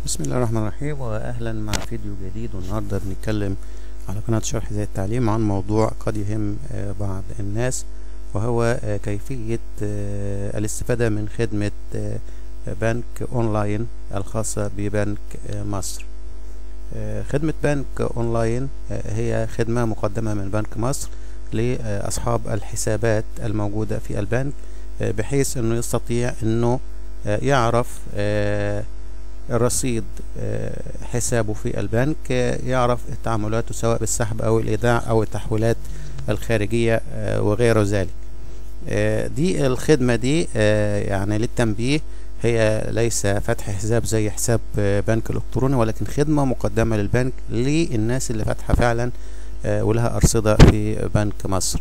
بسم الله الرحمن الرحيم واهلا مع فيديو جديد والنهارده بنتكلم على قناة شرح زي التعليم عن موضوع قد يهم آه، بعض الناس وهو آه، كيفية آه، الاستفادة من خدمة آه، بنك اونلاين الخاصة ببنك آه، مصر آه، خدمة بنك اونلاين آه، هي خدمة مقدمة من بنك مصر لأصحاب الحسابات الموجودة في البنك آه، بحيث انه يستطيع انه آه، يعرف آه، الرصيد آه، حسابه في البنك آه، يعرف تعاملاته سواء بالسحب او الايداع او التحويلات الخارجية آه، وغير ذلك آه، دي الخدمة دي آه، يعني للتنبيه هي ليس فتح حساب زي حساب آه، بنك الكتروني ولكن خدمة مقدمة للبنك للناس اللي فاتحة فعلا آه، ولها أرصدة في بنك مصر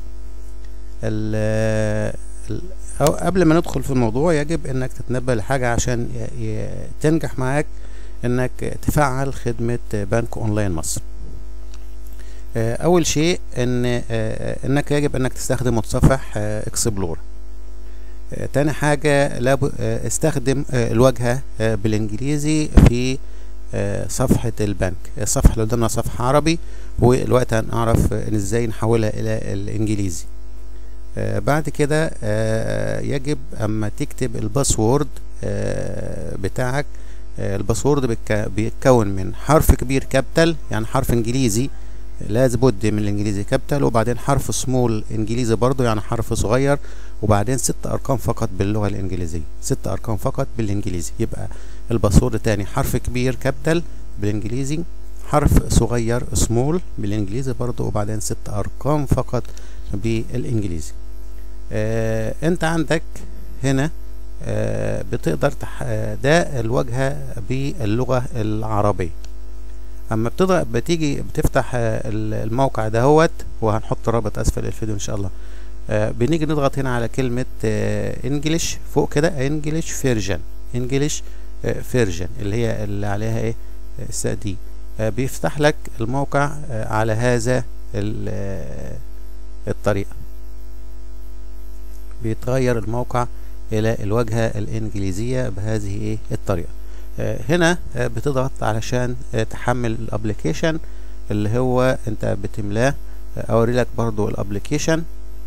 ال- ال- أو قبل ما ندخل في الموضوع يجب انك تتنبه لحاجة عشان ي- ي- تنجح معاك انك تفعل خدمة بنك اونلاين مصر آه، اول شيء ان آه، انك يجب انك تستخدم متصفح آه، اكسبلور آه، تاني حاجة لاب- آه، استخدم آه، الواجهة آه، بالانجليزي في آه، صفحة البنك الصفحة اللي قدامنا صفحة عربي والوقت هنعرف آه، ازاي نحولها الى الانجليزي آه، بعد كده آه، يجب اما تكتب الباسورد آه، بتاعك آه، الباسورد بيتك- بيتكون من حرف كبير كابيتال يعني حرف انجليزي لازم بد من الانجليزي كابيتال وبعدين حرف سمول انجليزي برضو يعني حرف صغير وبعدين ست ارقام فقط باللغة الانجليزية ست ارقام فقط بالانجليزي يبقى الباسورد تاني حرف كبير كابيتال بالانجليزي حرف صغير سمول بالانجليزي برضو وبعدين ست ارقام فقط بالانجليزي آه انت عندك هنا آه بتقدر تح... آه، ده الواجهة باللغة العربية اما بتضغط بتيجي بتفتح آه، ال- الموقع دهوت وهنحط رابط اسفل الفيديو ان شاء الله آه بنيجي نضغط هنا على كلمة انجلش فوق كده انجلش فيرجن انجلش فيرجن اللي هي اللي عليها ايه آه، الس دي آه بيفتح لك الموقع آه على هذا ال- آه، الطريقة بيتغير الموقع الى الواجهة الانجليزية بهذه ايه الطريقة آه، هنا آه، بتضغط علشان آه، تحمل الابليكيشن اللي هو انت بتملاه آه، اوري لك برضو الابليكيشن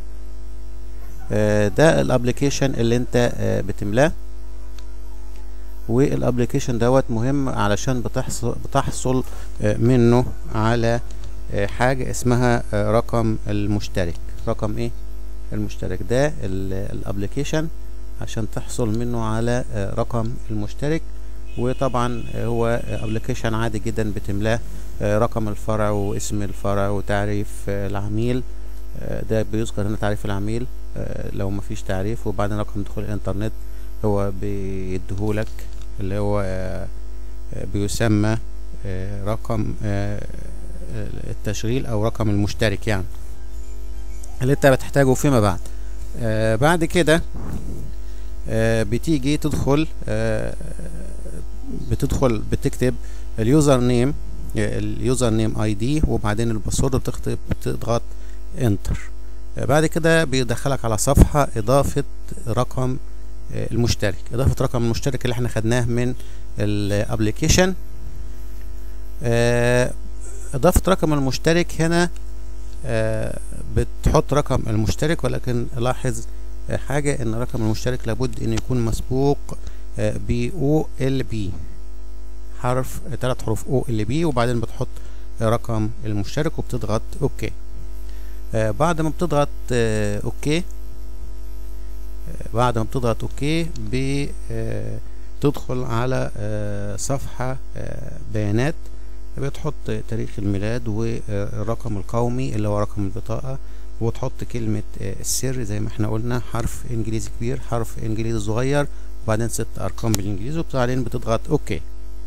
آه، ده الابليكيشن اللي انت آه، بتملاه والابليكيشن دوت مهم علشان بتحصل بتحصل آه، منه على آه، حاجة اسمها آه، رقم المشترك رقم ايه المشترك ده الابليكيشن عشان تحصل منه على آه، رقم المشترك وطبعا آه، هو ابليكيشن عادي جدا بتملاه آه، رقم الفرع واسم الفرع وتعريف آه، العميل آه، ده بيذكر هنا تعريف العميل آه، لو مفيش تعريف وبعدين رقم دخول الانترنت هو بيديهولك اللي هو آه، آه، بيسمى آه، رقم آه، آه، التشغيل او رقم المشترك يعني اللي انت بتحتاجه فيما بعد آه بعد كده آه بتيجي تدخل آه بتدخل بتكتب اليوزر نيم آه، اليوزر نيم اي دي وبعدين الباسورد بتكتب بتضغط انتر آه بعد كده بيدخلك على صفحة اضافة رقم آه المشترك اضافة رقم المشترك اللي احنا خدناه من الابليكيشن آه اضافة رقم المشترك هنا آه، بتحط رقم المشترك ولكن لاحظ آه، حاجة ان رقم المشترك لابد ان يكون مسبوق ب او ال بي حرف ثلاث حروف او ال بي وبعدين بتحط آه، رقم المشترك وبتضغط اوكي آه، بعد ما بتضغط آه، اوكي آه، بعد ما بتضغط اوكي بتدخل على آه، صفحة آه، بيانات بتحط تاريخ الميلاد والرقم القومي اللي هو رقم البطاقة وتحط كلمة آه، السر زي ما احنا قلنا حرف انجليزي كبير حرف انجليزي صغير وبعدين ست ارقام بالانجليزي وبعدين بتضغط اوكي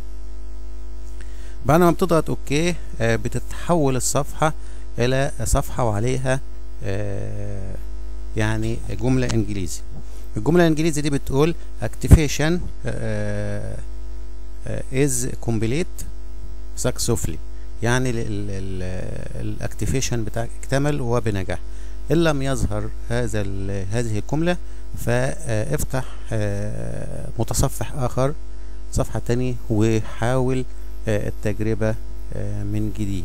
بعد ما بتضغط اوكي آه، بتتحول الصفحة الى صفحة وعليها آه، يعني جملة انجليزي الجملة الانجليزي دي بتقول activation آه، آه، is complete successfully يعني الاكتيفيشن بتاعك اكتمل وبنجاح ان لم يظهر هذا ال- هذه الجملة فافتح آه، متصفح اخر صفحة تانية وحاول التجربة من جديد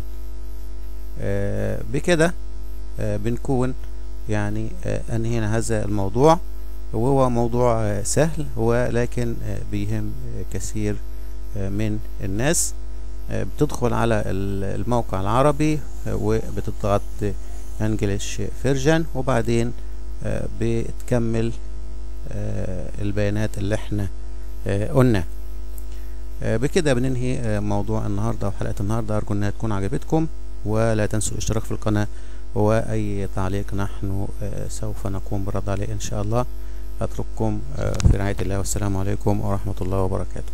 بكده بنكون يعني انهينا هذا الموضوع وهو موضوع سهل ولكن بيهم كثير من الناس بتدخل على الموقع العربي وبتضغط انجلش فيرجن وبعدين بتكمل البيانات اللي احنا قلنا بكده بننهي موضوع النهارده وحلقه النهارده ارجو انها تكون عجبتكم ولا تنسوا الاشتراك في القناه واي تعليق نحن سوف نقوم بالرد عليه ان شاء الله اترككم في رعايه الله والسلام عليكم ورحمه الله وبركاته